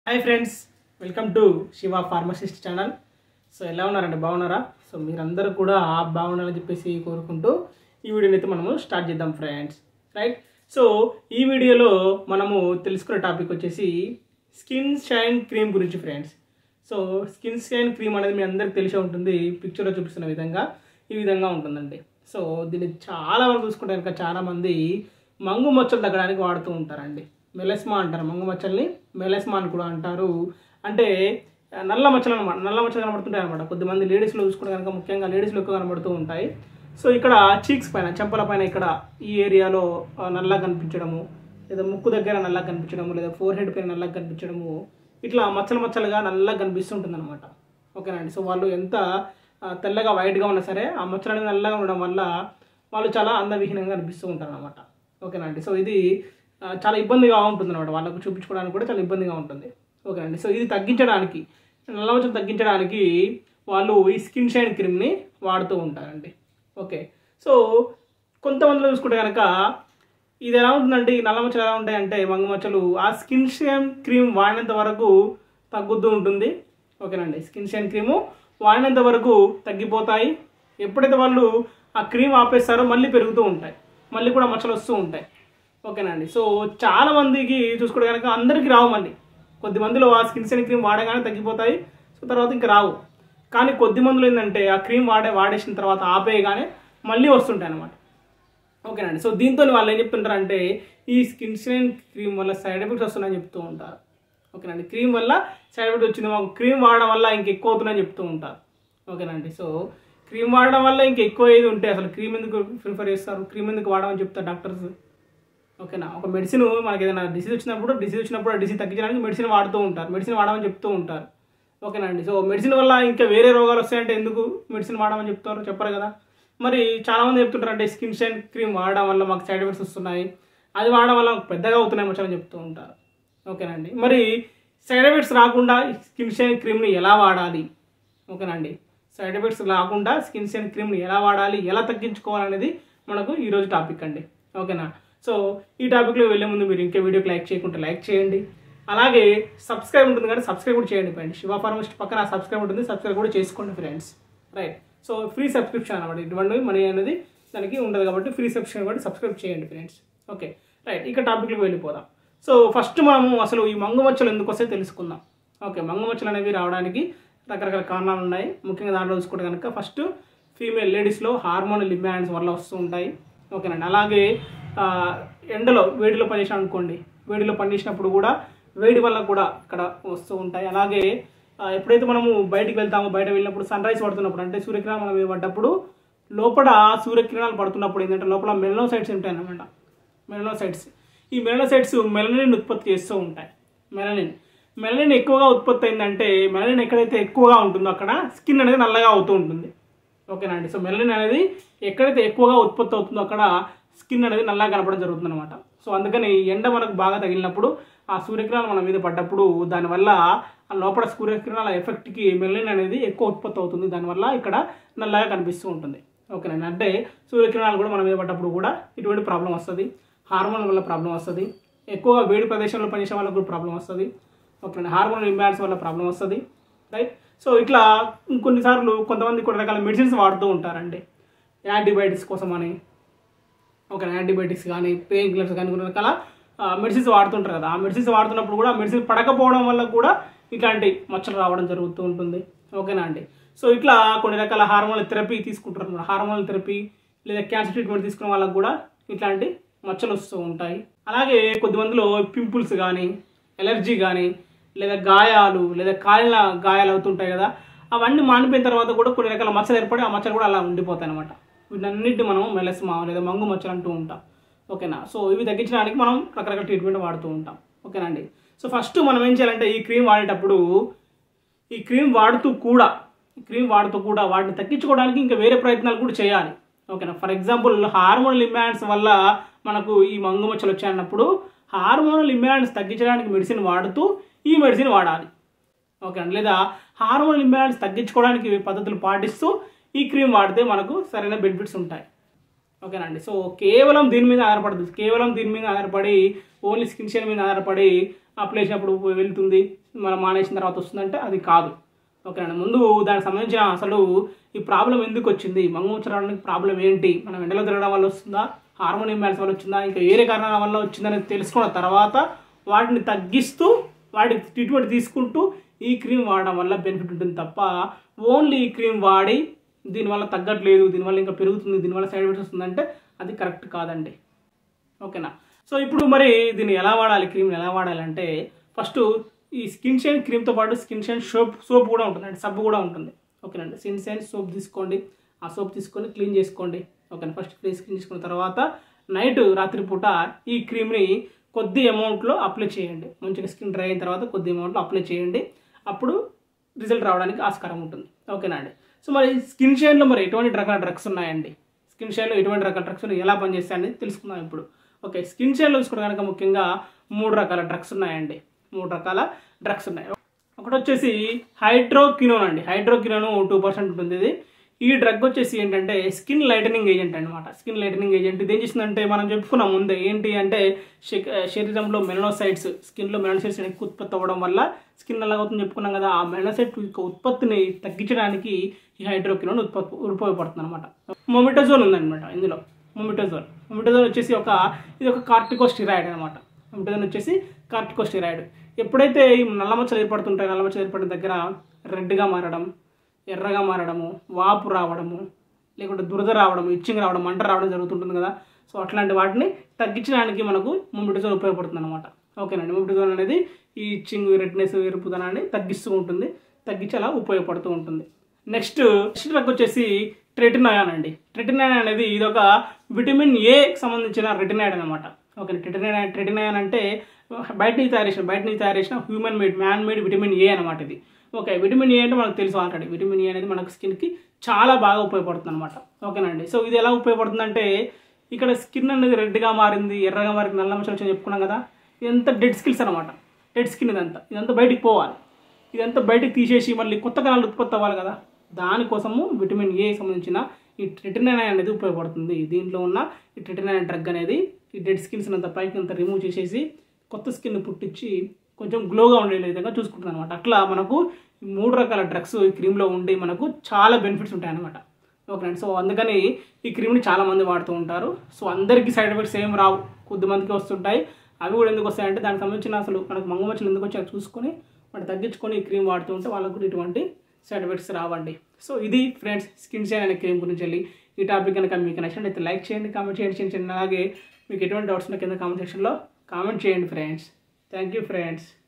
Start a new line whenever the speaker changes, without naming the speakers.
Hi friends welcome to Shiva pharmacist channel so ఎలా ఉన్నారండి బాగున్నారా సో మీరందరూ కూడా బాగున్నారని చెప్పేసి కోరుకుంటూ ఈ వీడియోని అయితే మనము స్టార్ట్ చేద్దాం ఫ్రెండ్స్ రైట్ సో ఈ వీడియోలో మనము తెలుసుకునే టాపిక్ వచ్చేసి స్కిన్ షైన్ క్రీమ్ గురించి friends so skin shine cream అనేది మీ అందరికి తెలిసే ఉంటుంది పిక్చర్లో చూపిస్తున్న విధంగా ఈ విధంగా ఉంటుందండి సో దీన్ని చాలా వరకు చూసుకుంటే కనుక చాలామంది మంగు మచ్చలు తగ్గడానికి వాడుతూ ఉంటారండి మెలస్మా అంటారు మంగు మచ్చల్ని మెలస్మా అని కూడా అంటారు అంటే ఆ, నల్ల మచ్చలు అనమాట నల్ల మచ్చలు కనబడుతుంటాయి అనమాట కొద్దిమంది లేడీస్లో చూసుకుంటే కనుక ముఖ్యంగా లేడీస్లో ఎక్కువ కనబడుతూ ఉంటాయి సో ఇక్కడ చీక్స్ పైన చెంపల పైన ఇక్కడ ఈ ఏరియాలో ఆ, నల్లగా కనిపించడము లేదా ముక్కు దగ్గర నల్లగా కనిపించడము లేదా ఫోర్ హెడ్ పైన నల్లగా కనిపించడము ఇట్లా మచ్చలు మచ్చలుగా నల్లగా కనిపిస్తుంటుంది అనమాట ఓకేనండి సో వాళ్ళు ఎంత ఆ, తెల్లగా వైట్గా ఉన్నా సరే ఆ మచ్చలు అనేది నల్లగా ఉండడం వల్ల వాళ్ళు చాలా అందవిహీనంగా కనిపిస్తూ ఉంటారు అనమాట ఓకేనండి సో ఇది ఆ, చాలా ఇబ్బందిగా ఉంటుంది అనమాట వాళ్ళకు చూపించుకోవడానికి కూడా చాలా ఇబ్బందిగా ఉంటుంది ఓకేనండి సో ఇది తగ్గించడానికి నల్ల మచ్చలు తగ్గించడానికి వాళ్ళు ఈ స్కిన్ షైన్ క్రీమ్ని వాడుతూ ఉంటారండి ఓకే సో కొంతమందిలో చూసుకుంటే కనుక ఇది ఎలా ఉంటుందంటే ఈ నల్ల మచ్చలు ఎలా ఉంటాయంటే మంగు మచ్చలు ఆ స్కిన్ షైన్ క్రీమ్ వాడినంత వరకు తగ్గుతూ ఉంటుంది ఓకేనండి స్కిన్ షైన్ క్రీము వాడినంత వరకు తగ్గిపోతాయి ఎప్పుడైతే వాళ్ళు ఆ క్రీమ్ ఆపేస్తారో మళ్ళీ పెరుగుతూ ఉంటాయి మళ్ళీ కూడా మచ్చలు వస్తూ ఉంటాయి ఓకేనండి సో చాలా మందికి చూసుకుంటే కనుక అందరికీ రావు మళ్ళీ కొద్ది మందిలో ఆ స్కిన్ షైన్ క్రీమ్ వాడగానే తగ్గిపోతాయి సో తర్వాత ఇంకా రావు కానీ కొద్ది మందిలో ఏంటంటే ఆ క్రీమ్ వాడే వాడేసిన తర్వాత ఆపేయగానే మళ్ళీ వస్తుంటాయి అన్నమాట ఓకేనండి సో దీంతో వాళ్ళు ఏం చెప్తుంటారంటే ఈ స్కిన్ షైన్ క్రీమ్ వల్ల సైడ్ ఎఫెక్ట్స్ వస్తున్నాయని చెప్తూ ఉంటారు ఓకేనండి క్రీమ్ వల్ల సైడ్ ఎఫెక్ట్ వచ్చింది మాకు క్రీమ్ వాడడం వల్ల ఇంక ఎక్కువ అవుతుందని చెప్తూ ఉంటారు ఓకేనండి సో క్రీమ్ వాడడం వల్ల ఇంకా ఎక్కువ ఏది ఉంటే అసలు క్రీమ్ ఎందుకు ప్రిఫర్ చేస్తారు క్రీమ్ ఎందుకు వాడమని చెప్తారు డాక్టర్స్ ఓకేనా ఒక మెడిసిన్ మనకి ఏదైనా డిసీజ్ వచ్చినప్పుడు డిసీజ్ వచ్చినప్పుడు ఆ డిసీజ్ తగ్గించడానికి మెడిసిన్ వాడుతూ ఉంటారు మెడిసిన్ వాడమని చెప్తూ ఉంటారు ఓకేనండి సో మెడిసిన్ వల్ల ఇంకా వేరే రోగాలు వస్తాయంటే ఎందుకు మెడిసిన్ వాడమని చెప్తారు చెప్పరు కదా మరి చాలామంది చెప్తుంటారు అంటే స్కిన్ షైన్ క్రీమ్ వాడడం వల్ల మాకు సైడ్ ఎఫెక్ట్స్ వస్తున్నాయి అది వాడడం వల్ల మాకు పెద్దగా అవుతున్నాయి మచ్చని చెప్తూ ఉంటారు ఓకేనండి మరి సైడ్ ఎఫెక్ట్స్ రాకుండా స్కిన్ షైన్ క్రీమ్ని ఎలా వాడాలి ఓకేనండి సైడ్ ఎఫెక్ట్స్ రాకుండా స్కిన్ షైన్ క్రీమ్ని ఎలా వాడాలి ఎలా తగ్గించుకోవాలనేది మనకు ఈరోజు టాపిక్ అండి ఓకేనా సో ఈ టాపిక్లో వెళ్ళే ముందు మీరు ఇంకే వీడియోకి లైక్ చేయకుంటే లైక్ చేయండి అలాగే సబ్స్క్రైబ్ ఉంటుంది కానీ సబ్స్క్రైబ్ కూడా చేయండి ఫ్రెండ్స్ శివ ఫార్మస్ట్ పక్కన సబ్స్క్రైబ్ ఉంటుంది సబ్స్క్రైబ్ కూడా చేసుకోండి friends right so free subscription అనమాట ఇటువంటి మనీ అనేది దానికి ఉండదు కాబట్టి ఫ్రీ సబ్స్క్రిప్షన్ కాబట్టి సబ్స్క్రైబ్ చేయండి ఫ్రెండ్స్ ఓకే రైట్ ఇక టాపిక్లోకి వెళ్ళిపోదాం సో ఫస్ట్ మనము అసలు ఈ మంగు మచ్చలు ఎందుకు వస్తాయో తెలుసుకుందాం ఓకే మంగు మచ్చలు అనేవి రావడానికి రకరకాల కారణాలు ఉన్నాయి ముఖ్యంగా దాంట్లో చూసుకుంటే కనుక ఫస్ట్ ఫీమేల్ లేడీస్లో హార్మోనల్ ఇంబ్యాలెన్స్ వల్ల వస్తూ ఉంటాయి ఓకేనండి అలాగే ఆ, ఎండలో వేడిలో పనిచేసాం అనుకోండి వేడిలో పనిచేసినప్పుడు కూడా వేడి వల్ల కూడా ఇక్కడ వస్తూ ఉంటాయి అలాగే ఆ, ఎప్పుడైతే మనము బయటికి వెళ్తామో బయట వెళ్ళినప్పుడు సన్ రైజ్ పడుతున్నప్పుడు అంటే సూర్యకిరణాలు మన మీద పడ్డప్పుడు లోపల సూర్యకిరణాలు పడుతున్నప్పుడు ఏంటంటే లోపల మెలనోసైడ్స్ ఉంటాయి అన్నమాట మెలనోసైడ్స్ ఈ మెలనోసైడ్స్ మెలనిన్ ఉత్పత్తి చేస్తూ ఉంటాయి మెలనిన్ మెలనిన్ ఎక్కువగా ఉత్పత్తి అయిందంటే మెలనిన్ ఎక్కడైతే ఎక్కువగా ఉంటుందో అక్కడ స్కిన్ అనేది నల్లగా అవుతూ ఉంటుంది ఓకేనా అండి సో మెలనిన్ అనేది ఎక్కడైతే ఎక్కువగా ఉత్పత్తి అవుతుందో అక్కడ స్కిన్ అనేది నల్లగా కనపడడం జరుగుతుంది అనమాట సో అందుకని ఎండ మనకు బాగా తగిలినప్పుడు ఆ సూర్యకిరణాలు మన మీద పడ్డప్పుడు దానివల్ల ఆ లోపల సూర్యకిరణాల ఎఫెక్ట్కి మెలనిన్ అనేది ఎక్కువ ఉత్పత్తి అవుతుంది దానివల్ల ఇక్కడ నల్లగా కనిపిస్తూ ఉంటుంది ఓకేనండి అంటే సూర్యకిరణాలు కూడా మన మీద పడ్డప్పుడు కూడా ఇటువంటి ప్రాబ్లం వస్తుంది హార్మోన్ వల్ల ప్రాబ్లం వస్తుంది ఎక్కువగా వేడి ప్రదేశంలో పనిచేసే వాళ్ళకు కూడా ప్రాబ్లం వస్తుంది ఓకే హార్మోన్ ఇంబ్యాలెన్స్ వల్ల ప్రాబ్లం వస్తుంది రైట్ సో ఇట్లా కొన్నిసార్లు కొంతమంది కొన్ని రకాల మెడిసిన్స్ వాడుతూ ఉంటారండి యాంటీబయాటిక్స్ కోసం అని ఒక యాంటీబయాటిక్స్ కానీ పెయిన్ కిల్లర్స్ కానీ కొన్ని రకాల మెడిసిన్స్ వాడుతుంటారు కదా ఆ మెడిసిన్స్ వాడుతున్నప్పుడు కూడా మెడిసిన్ పడకపోవడం వల్ల కూడా ఇట్లాంటి మచ్చలు రావడం జరుగుతూ ఉంటుంది ఓకేనా అండి సో ఇట్లా కొన్ని రకాల హార్మోనల్ థెరపీ తీసుకుంటారు హార్మోనల్ థెరపీ లేదా క్యాన్సర్ ట్రీట్మెంట్ తీసుకునే వాళ్ళకు కూడా ఇట్లాంటి మచ్చలు వస్తూ ఉంటాయి అలాగే కొద్దిమందిలో పింపుల్స్ కానీ ఎలర్జీ కానీ లేదా గాయాలు లేదా కాలిన గాయాలు అవుతుంటాయి కదా అవన్నీ మానిపోయిన తర్వాత కూడా కొన్ని రకాల మచ్చలు ఏర్పడి ఆ మచ్చలు కూడా అలా ఉండిపోతాయి అనమాట వీటన్నిటిని మనం మెలస్మా లేదా మంగు మచ్చలు అంటూ ఉంటాం ఓకేనా సో ఇవి తగ్గించడానికి మనం రకరకాల ట్రీట్మెంట్ వాడుతూ ఉంటాం ఓకేనా అండి సో ఫస్ట్ మనం ఏం చేయాలంటే ఈ క్రీమ్ వాడేటప్పుడు ఈ క్రీమ్ వాడుతూ కూడా ఈ క్రీమ్ వాడుతూ కూడా వాటిని తగ్గించుకోవడానికి ఇంకా వేరే ప్రయత్నాలు కూడా చేయాలి ఓకేనా ఫర్ ఎగ్జాంపుల్ హార్మోనల్ ఇంబ్యాలెన్స్ వల్ల మనకు ఈ మంగు మచ్చలు వచ్చాయన్నప్పుడు హార్మోనల్ ఇంబ్యాలెన్స్ తగ్గించడానికి మెడిసిన్ వాడుతూ ఈ మెడిసిన్ వాడాలి ఓకే అండి లేదా హార్మోనల్ ఇంబ్యాలెన్స్ తగ్గించుకోవడానికి ఇవి పద్ధతులు పాటిస్తూ ఈ క్రీమ్ వాడితే మనకు సరైన బెనిఫిట్స్ ఉంటాయి ఓకేనండి సో కేవలం దీని మీద ఆధారపడదు కేవలం దీని మీద ఆధారపడి ఓన్లీ స్కిన్ షైన్ మీద ఆధారపడి అప్లై చేసినప్పుడు వెళ్తుంది మనం మానేసిన తర్వాత వస్తుందంటే అది కాదు ఓకేనండి ముందు దానికి సంబంధించిన అసలు ఈ ప్రాబ్లం ఎందుకు వచ్చింది మంగముచ్చ రావడానికి ప్రాబ్లం ఏంటి మనం ఎండలో తిరగడం వల్ల వస్తుందా హార్మోన్ ఇంబ్యాలెన్స్ వల్ల వచ్చిందా ఇంకా వేరే కారణాల వల్ల వచ్చిందని తెలుసుకున్న తర్వాత వాటిని తగ్గిస్తూ వాటికి ట్రీట్మెంట్ తీసుకుంటూ ఈ క్రీమ్ వాడడం వల్ల బెనిఫిట్ ఉంటుంది తప్ప ఓన్లీ ఈ క్రీమ్ వాడి దీనివల్ల తగ్గట్లేదు దీనివల్ల ఇంకా పెరుగుతుంది దీనివల్ల సైడ్ ఎఫెక్ట్స్ వస్తుందంటే అది కరెక్ట్ కాదండి ఓకేనా సో ఇప్పుడు మరి దీన్ని ఎలా వాడాలి క్రీమ్ని ఎలా వాడాలంటే ఫస్ట్ ఈ స్కిన్ షైన్ క్రీమ్తో పాటు స్కిన్ షైన్ సోప్ సోప్ కూడా ఉంటుంది అంటే సబ్బు కూడా ఉంటుంది ఓకేనండి స్కిన్ షైన్ సోప్ తీసుకోండి ఆ సోప్ తీసుకొని క్లీన్ చేసుకోండి ఓకేనా ఫస్ట్ క్లీన్ క్లీన్ చేసుకున్న తర్వాత నైట్ రాత్రిపూట ఈ క్రీమ్ని కొద్ది అమౌంట్లో అప్లై చేయండి మంచిగా స్కిన్ డ్రై అయిన తర్వాత కొద్ది అమౌంట్లో అప్లై చేయండి అప్పుడు రిజల్ట్ రావడానికి ఆస్కారం ఉంటుంది ఓకేనా అండి సో మరి స్కిన్ షైన్లో మరి ఎటువంటి రకాల డ్రగ్స్ ఉన్నాయండి స్కిన్ షైన్లో ఎటువంటి రకాల డ్రగ్స్ ఎలా పనిచేస్తాయని తెలుసుకుందాం ఇప్పుడు ఓకే స్కిన్ షైన్లో చూసుకుంటే కనుక ముఖ్యంగా మూడు రకాల డ్రగ్స్ ఉన్నాయండి మూడు రకాల డ్రగ్స్ ఉన్నాయి ఒకటి వచ్చేసి హైడ్రోకినోన్ అండి హైడ్రోకినోన్ టూ పర్సెంట్ ఉంటుంది ఇది ఈ డ్రగ్ వచ్చేసి ఏంటంటే స్కిన్ లైటనింగ్ ఏజెంట్ అనమాట స్కిన్ లైటనింగ్ ఏజెంట్ ఇది ఏం చేస్తుందంటే మనం చెప్పుకున్నాం ముందే ఏంటి అంటే శ- శరీరంలో మెలనోసైడ్స్ స్కిన్లో మెలనోసైడ్స్ ఎక్కువ ఉత్పత్తి అవ్వడం వల్ల స్కిన్ ఎలా అవుతుందని చెప్పుకున్నాం కదా ఆ మెలనోసైట్ యొక్క ఉత్పత్తిని తగ్గించడానికి ఈ హైడ్రోకినోన్ ఉత్పత్తి ఉపయోగపడుతుంది అనమాట మొమిటోజోల్ ఉందన్నమాట ఇందులో మొమిటోజోల్ మొమిటోజోల్ వచ్చేసి ఒక ఇది ఒక కార్టికోస్టిరాయిడ్ అనమాట మొమిటోజోల్ వచ్చేసి కార్టికోస్టిరాయిడ్ ఎప్పుడైతే ఈ నల్లమచ్చలు ఏర్పడుతుంటాయి నల్లమచ్చలు ఏర్పడిన దగ్గర రెడ్గా మారడం ఎర్రగా మారడము వాపు రావడము లేకుంటే దురద రావడం ఇచ్చింగ్ రావడం మంట రావడం జరుగుతుంటుంది కదా సో అట్లాంటి వాటిని తగ్గించడానికి మనకు మొమిటోజోల్ ఉపయోగపడుతుంది అనమాట ఓకేనండి మొమిటోజోల్ అనేది ఈ ఇచ్చింగ్ రెడ్నెస్ ఎరుపుదనాన్ని తగ్గిస్తూ ఉంటుంది తగ్గించి అలా ఉపయోగపడుతూ ఉంటుంది నెక్స్ట్ నెక్స్ట్ డ్రగ్ వచ్చేసి ట్రెటినాయాన్ అండి ట్రెటినాయాన్ అనేది ఇది ఒక విటమిన్ ఏకి సంబంధించిన రెటినాయిడ్ అనమాట ఓకే ట్రెటినాయాన్ ట్రెటినాయాన్ అంటే బయట నుంచి తయారు చేసిన బయట నుంచి తయారు చేసిన human made man made vitamin A అనమాట ఇది ఓకే విటమిన్ ఏ అంటే మనకు తెలుసు ఆల్రెడీ విటమిన్ ఏ అనేది మనకు స్కిన్కి చాలా బాగా ఉపయోగపడుతుంది అనమాట ఓకేనండి సో ఇది ఎలా ఉపయోగపడుతుంది అంటే ఇక్కడ స్కిన్ అనేది రెడ్గా మారింది ఎర్రగా మారింది నల్ల మచ్చలు వచ్చి చెప్పుకున్నాం కదా ఇదంతా డెడ్ స్కిల్స్ అనమాట డెడ్ స్కిన్ ఇదంతా ఇదంతా బయటికి పోవాలి ఇదంతా బయటికి తీసేసి మళ్ళీ కొత్త కణాలు ఉత్పత్తి అవ్వాలి కదా దానికోసము విటమిన్ ఏ సంబంధించిన ఈ ట్రిటినైన్ అనేది ఉపయోగపడుతుంది దీంట్లో ఉన్న ఈ ట్రిటినైన్ డ్రగ్ అనేది ఈ డెడ్ స్కిన్స్ అంతా పైకి అంతా రిమూవ్ చేసేసి కొత్త స్కిన్ పుట్టించి కొంచెం గ్లోగా ఉండే విధంగా చూసుకుంటుంది అనమాట అట్లా మనకు ఈ మూడు రకాల డ్రగ్స్ ఈ క్రీమ్లో ఉండి మనకు చాలా బెనిఫిట్స్ ఉంటాయి అనమాట ఓకేనండి సో అందుకని ఈ క్రీమ్ని చాలా మంది వాడుతూ ఉంటారు సో అందరికీ సైడ్ ఎఫెక్ట్స్ ఏం రావు కొద్ది మందికి వస్తుంటాయి అవి కూడా ఎందుకు వస్తాయంటే దానికి సంబంధించిన అసలు మనకు మంగమచ్చలు ఎందుకు వచ్చాయో చూసుకొని వాటి తగ్గించుకొని ఈ క్రీమ్ వాడుతూ ఉంటే వాళ్ళకు కూడా ఇటువంటి సైడ్ ఎఫెక్ట్స్ రావండి సో ఇది ఫ్రెండ్స్ స్కిన్ షైన్ అనే క్రీమ్ గురించి వెళ్ళి ఈ టాపిక్ కనుక మీకు నచ్చినట్లయితే లైక్ చేయండి కామెంట్ చేయండి చేయండి చేయండి. అలాగే మీకు ఎటువంటి డౌట్స్ ఉన్న కింద కామెంట్ సెక్షన్లో కామెంట్ చేయండి ఫ్రెండ్స్ థ్యాంక్ యూ ఫ్రెండ్స్